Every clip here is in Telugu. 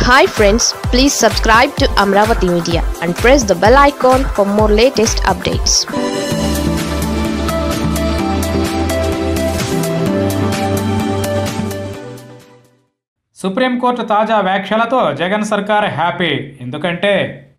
hi friends please subscribe to Amaravati media and press the bell icon for more latest updates supreme court తాజా వ్యాఖ్యలతో జగన్ సర్కార్ హ్యాపీ ఎందుకంటే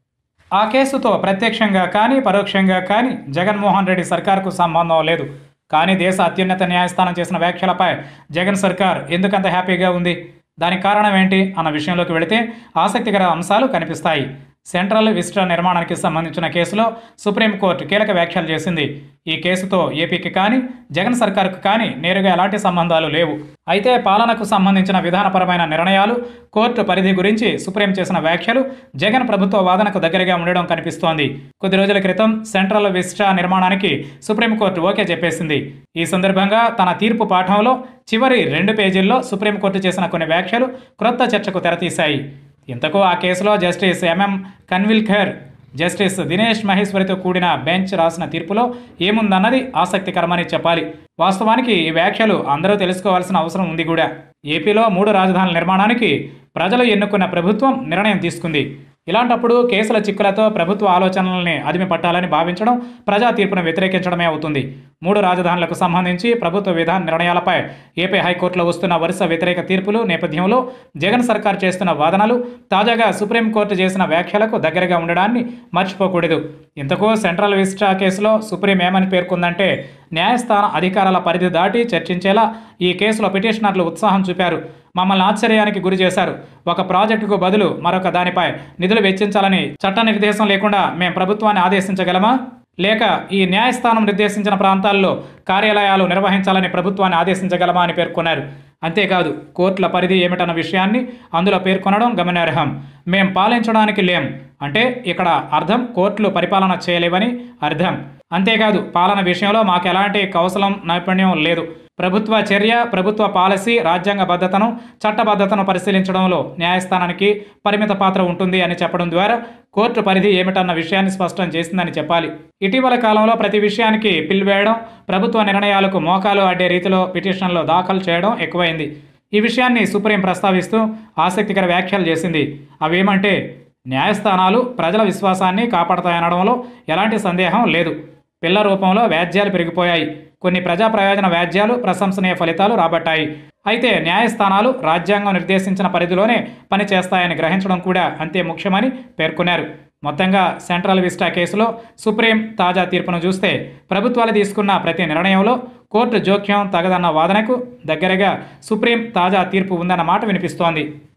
ఆ కేసుతో ప్రత్యక్షంగా కానీ పరోక్షంగా కానీ జగన్మోహన్ రెడ్డి సర్కార్కు సంబంధం లేదు కానీ దేశ అత్యున్నత న్యాయస్థానం చేసిన వ్యాఖ్యలపై జగన్ సర్కార్ ఎందుకంత హ్యాపీగా ఉంది దానికి కారణం ఏంటి అన్న విషయంలోకి వెళితే ఆసక్తికర అంశాలు కనిపిస్తాయి సెంట్రల్ విస్టా నిర్మాణానికి సంబంధించిన కేసులో సుప్రీంకోర్టు కీలక వ్యాఖ్యలు చేసింది ఈ కేసుతో ఏపీకి కానీ జగన్ సర్కార్కు కానీ నేరుగా ఎలాంటి సంబంధాలు లేవు అయితే పాలనకు సంబంధించిన విధానపరమైన నిర్ణయాలు కోర్టు పరిధి గురించి సుప్రీం చేసిన వ్యాఖ్యలు జగన్ ప్రభుత్వ వాదనకు దగ్గరగా ఉండడం కనిపిస్తోంది కొద్ది రోజుల క్రితం సెంట్రల్ విస్టా నిర్మాణానికి సుప్రీంకోర్టు ఓకే చెప్పేసింది ఈ సందర్భంగా తన తీర్పు పాఠంలో చివరి రెండు పేజీల్లో సుప్రీంకోర్టు చేసిన కొన్ని వ్యాఖ్యలు క్రొత్త చర్చకు తెరతీశాయి ఇంతకు ఆ కేసులో justice M M Khanwilkar justice Dinesh మహేశ్వరితో కూడిన బెంచ్ రాసిన తీర్పులో ఏముందన్నది ఆసక్తికరమని చెప్పాలి వాస్తవానికి ఈ వ్యాఖ్యలు అందరూ తెలుసుకోవాల్సిన అవసరం ఉంది కూడా ఏపీలో మూడు రాజధానుల నిర్మాణానికి ప్రజలు ఎన్నుకున్న ప్రభుత్వం నిర్ణయం తీసుకుంది ఇలాంటప్పుడు కేసుల చిక్కులతో ప్రభుత్వ ఆలోచనల్ని అదిమి పట్టాలని భావించడం ప్రజా తీర్పును వ్యతిరేకించడమే అవుతుంది మూడు రాజధానులకు సంబంధించి ప్రభుత్వ విధాన నిర్ణయాలపై ఏపీ హైకోర్టులో వస్తున్న వరుస వ్యతిరేక తీర్పులు నేపథ్యంలో జగన్ సర్కార్ చేస్తున్న వాదనలు తాజాగా సుప్రీంకోర్టు చేసిన వ్యాఖ్యలకు దగ్గరగా ఉండడాన్ని మర్చిపోకూడదు ఇంతకు సెంట్రల్ విస్టా కేసులో సుప్రీం ఏమని పేర్కొందంటే న్యాయస్థాన అధికారాల పరిధి దాటి చర్చించేలా ఈ కేసులో పిటిషనర్లు ఉత్సాహం చూపారు మమ్మల్ని ఆశ్చర్యానికి గురి చేశారు ఒక ప్రాజెక్టుకు బదులు మరొక దానిపై నిధులు వెచ్చించాలని చట్ట నిర్దేశం లేకుండా మేము ప్రభుత్వాన్ని ఆదేశించగలమా లేక ఈ న్యాయస్థానం నిర్దేశించిన ప్రాంతాల్లో కార్యాలయాలు నిర్వహించాలని ప్రభుత్వాన్ని ఆదేశించగలమా అని పేర్కొన్నారు అంతేకాదు కోర్టుల పరిధి ఏమిటన్న విషయాన్ని అందులో పేర్కొనడం గమనార్హం మేం పాలించడానికి లేం అంటే ఇక్కడ అర్థం కోర్టులు పరిపాలన చేయలేవని అర్థం అంతేకాదు పాలన విషయంలో మాకు ఎలాంటి కౌశలం నైపుణ్యం లేదు ప్రభుత్వ చర్య ప్రభుత్వ పాలసీ రాజ్యాంగ భద్రతను చట్టబద్ధతను పరిశీలించడంలో న్యాయస్థానానికి పరిమిత పాత్ర ఉంటుంది అని చెప్పడం ద్వారా కోర్టు పరిధి ఏమిటన్న విషయాన్ని స్పష్టం చేసిందని చెప్పాలి ఇటీవల కాలంలో ప్రతి విషయానికి పిల్వేయడం ప్రభుత్వ నిర్ణయాలకు మోకాలు అడ్డే రీతిలో పిటిషన్లు దాఖలు చేయడం ఎక్కువైంది ఈ విషయాన్ని సుప్రీం ప్రస్తావిస్తూ ఆసక్తికర వ్యాఖ్యలు చేసింది అవేమంటే న్యాయస్థానాలు ప్రజల విశ్వాసాన్ని కాపాడతాయనడంలో ఎలాంటి సందేహం లేదు పిల్ల రూపంలో వ్యాజ్యాలు పెరిగిపోయాయి కొన్ని ప్రజా ప్రయోజన వ్యాజ్యాలు ప్రశంసనీయ ఫలితాలు రాబట్టాయి అయితే న్యాయస్థానాలు రాజ్యాంగం నిర్దేశించిన పరిధిలోనే పనిచేస్తాయని గ్రహించడం కూడా అంతే ముఖ్యమని పేర్కొన్నారు మొత్తంగా సెంట్రల్ విస్టా కేసులో సుప్రీం తాజా తీర్పును చూస్తే ప్రభుత్వాలు తీసుకున్న ప్రతి నిర్ణయంలో కోర్టు జోక్యం తగదన్న వాదనకు దగ్గరగా సుప్రీం తాజా తీర్పు ఉందన్న మాట వినిపిస్తోంది